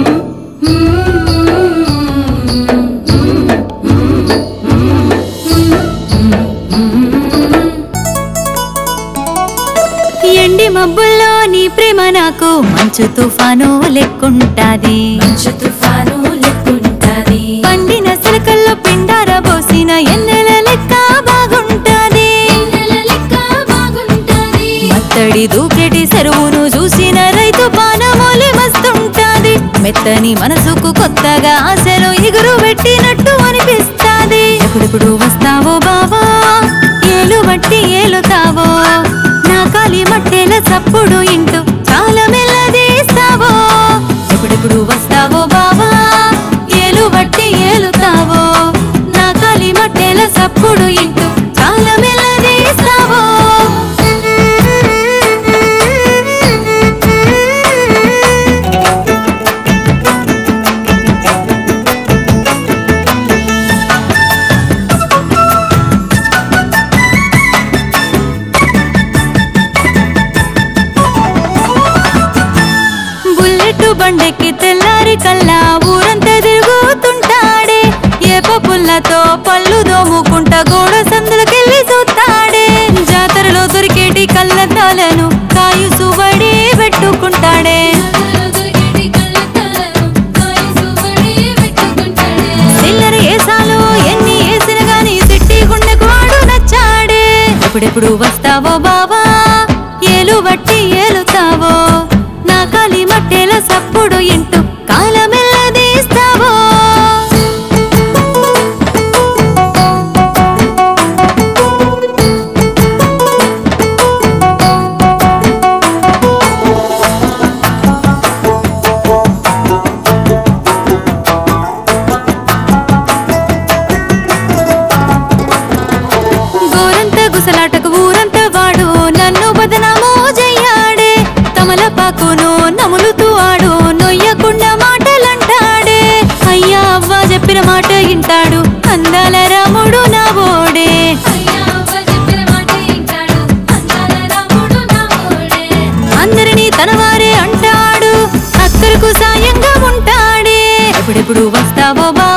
ఎండి మబ్బుల్లో నీ ప్రేమ నాకు మంచు తుఫాను లెక్కుంటాది మంచు తుఫాను లెక్కుంటాది పండిన సిలకల్లో పిండార పోసిన ఎన్నెల లెక్క బాగుంటాది నెల లెక్క బాగుంటాది మత్తడి దూకెటి చెరువును చూసిన రైతు పానమూలి మస్తుంటాది మెత్తని మనసుకు కొత్తగా ఆశలు ఎగురు పెట్టినట్టు అనిపిస్తాది ఎప్పుడెప్పుడు వస్తావో బావా ఏలు బట్టి ఏలుతావో నా కాలి మట్టెల చప్పుడు ఇంటూ చాలా మెల్లదీస్తావో ఎప్పుడెప్పుడు వస్తావో బావా ఏలు బట్టి ఏలుతావో నా కాలి మట్టెల చప్పుడు ఇంటూ చాలా మెల్లదీస్తావో బుల్లెట్ బండెక్కి తెల్లారి కల్లా ఊరంతా తిరుగుతుంటాడే ఏప పుల్లతో పళ్ళు దోముకుంటా గోడ సందులకెళ్ళి చూస్తాడే జాతరలో దొరికేటి కళ్ళద్దాలను కాయు సుబడి పెట్టుకుంటాడే దొరికేటి కళ్ళద్దాలను కాయసు పడి పెట్టుకుంటాడే చిల్లర ఏసాలు ఎన్ని వేసిన గాని సిట్టి గుండెకు వాడు నచ్చాడే ఎప్పుడెప్పుడు వస్తావో బావా ఏలు బట్టి ఏలుతావో నా కాలి మట్టెల సప్పుడు ఇంటూ కాలమెల్లదీస్తావో గోరంత గుసలాటకు ఊరంతా వాడు నన్ను బదనామో చెయ్యాడే తమలపాకును నములుతూ ఆడు నొయ్యకుండా మాటలంటాడే అయ్యా అవ్వ చెప్పిన మాట ఇంటాడు అందాల రాముడు నా ఓడే అయ్యా అవ్వ చెప్పిన మాట ఇంటాడు అందాల రాముడు నా ఓడే అందరినీ తనవారే అంటాడు అక్కరకు సాయంగా ఉంటాడే ఎప్పుడెప్పుడు వస్తావో బా